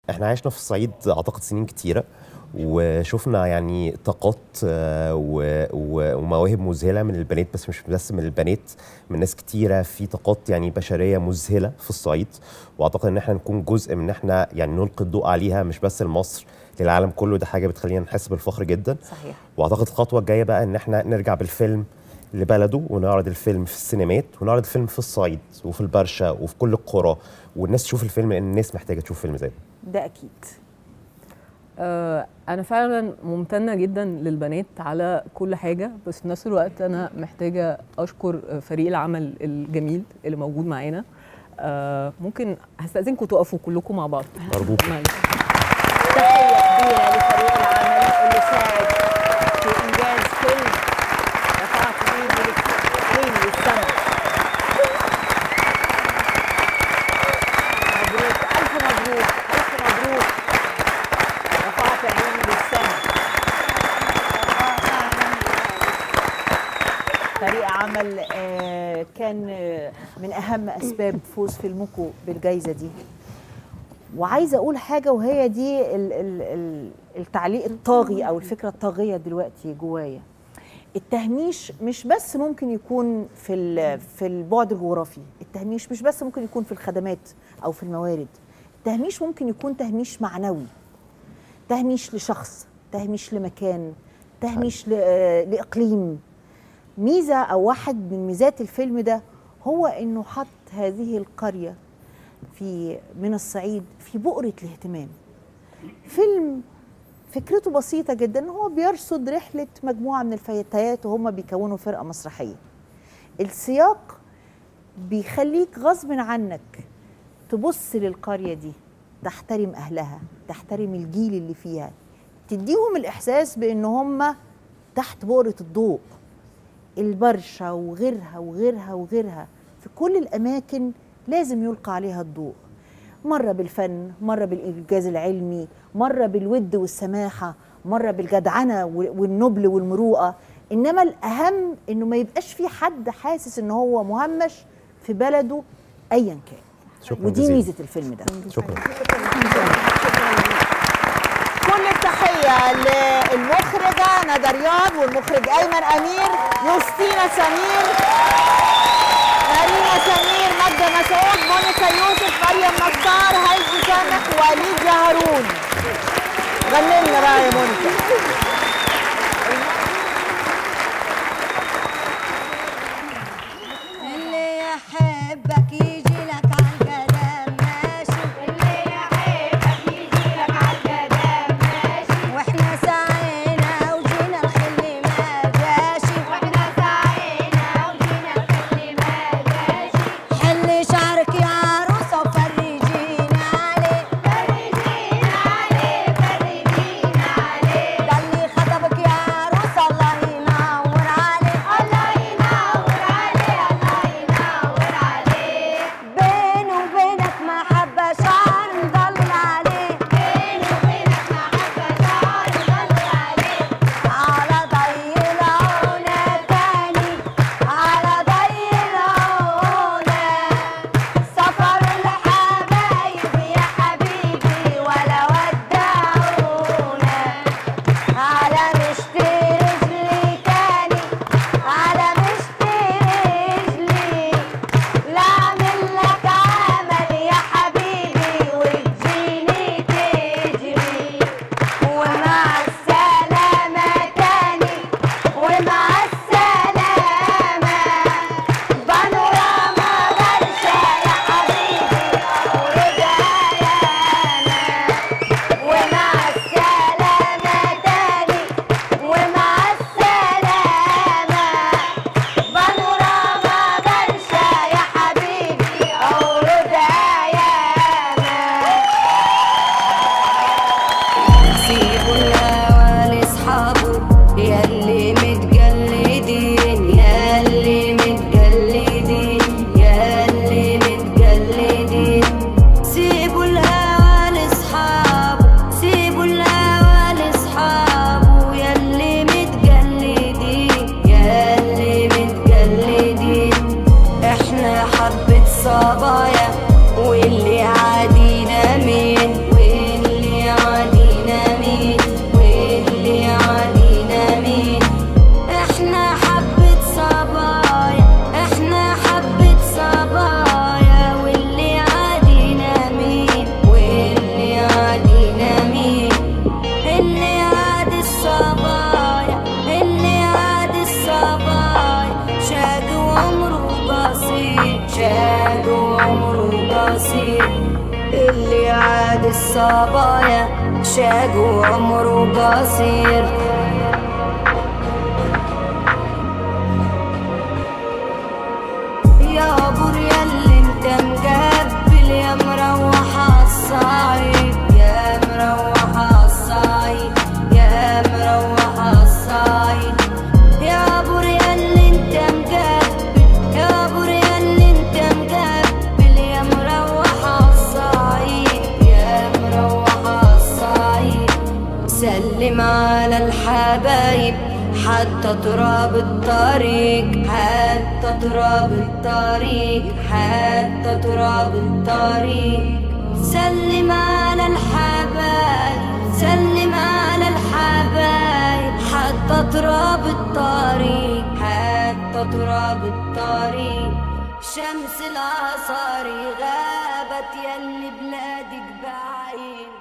احنا عشنا في الصعيد اعتقد سنين كتيره وشفنا يعني طاقات آه، و- و- ومواهب مذهله من البنات بس مش بس من البنات من ناس كتيره في طاقات يعني بشريه مذهله في الصعيد واعتقد ان احنا نكون جزء من ان احنا يعني نلقي الضوء عليها مش بس لمصر للعالم كله ده حاجه بتخلينا نحس بالفخر جدا صحيح واعتقد الخطوه الجايه بقى ان احنا نرجع بالفيلم لبلده ونعرض الفيلم في السينمات ونعرض الفيلم في الصعيد وفي البرشا وفي كل القرى والناس تشوف الفيلم لان الناس محتاجه تشوف فيلم زي ده ده اكيد آه، انا فعلا ممتنه جدا للبنات على كل حاجه بس في نفس الوقت انا محتاجه اشكر آه، فريق العمل الجميل اللي موجود معانا آه، ممكن هستاذنكم تقفوا كلكم مع بعض ارجوك معلش. تحيه كبيره لفريق العمل اللي ساعد في انجاز فيلم رفعت ايدي عيني للسما مبروك الف مبروك الف مبروك رفعت عيني للسما فريق عمل آه، كان آه، من اهم اسباب فوز فيلمكم بالجائزه دي وعايزه اقول حاجه وهي دي ال ال ال التعليق الطاغي او الفكره الطاغيه دلوقتي جوايا التهميش مش بس ممكن يكون في ال- في البعد الجغرافي التهميش مش بس ممكن يكون في الخدمات او في الموارد التهميش ممكن يكون تهميش معنوي تهميش لشخص تهميش لمكان تهميش ل- آه، لاقليم ميزه او واحد من ميزات الفيلم ده هو انه حط هذه القريه في من الصعيد في بؤرة الاهتمام فيلم فكرته بسيطة جدا إن هو بيرصد رحلة مجموعة من الفتيات وهم بيكونوا فرقة مسرحية السياق بيخليك غصب عنك تبص للقرية دي تحترم أهلها تحترم الجيل اللي فيها تديهم الإحساس بإن هم تحت بؤرة الضوء البرشا وغيرها وغيرها وغيرها في كل الأماكن لازم يلقى عليها الضوء مرة بالفن مرة بالإنجاز العلمي مرة بالود والسماحة مرة بالجدعنة والنبل والمروءة إنما الأهم إنه ما يبقاش في حد حاسس إن هو مهمش في بلده أيا كان شكرا ودي جزيلا. ميزة الفيلم ده شكرا كل التحية للمخرجة ندى رياض والمخرج أيمن أمير يوستينا سمير مارينا سمير مجدة مسعود مونيكا يوسف مريم نصار هيثم سامح وليد هارون غني لنا بقى يا مونيكا اللي يحبك يجي لك عالقدم ماشي اللي يحبك يجي لك عالقدم ماشي واحنا سعينا وجينا الخل ما جاشي واحنا سعينا وجينا الخل ما جاشي حلي شعرك يا عروسه وفرجينا عليه فرجينا عليه فرجينا عليه الصبايا شاقوا عمره قصير يا بريا اللي انت مقبل يا مروح الصعيد يا مروح الصعيد يا مروح الصعيد يا بريا اللي انت مقبل يا بريا اللي انت مقبل يا مروح الصعيد يا مروح الصعيد سلم على الحبايب حتى تراب الطريق حتى تراب الطريق حتى تراب الطريق سلم على الحبايب سلم على الحبايب حتى تراب الطريق حتى تراب الطريق شمس العصاري غابت يلي بلادك بعيد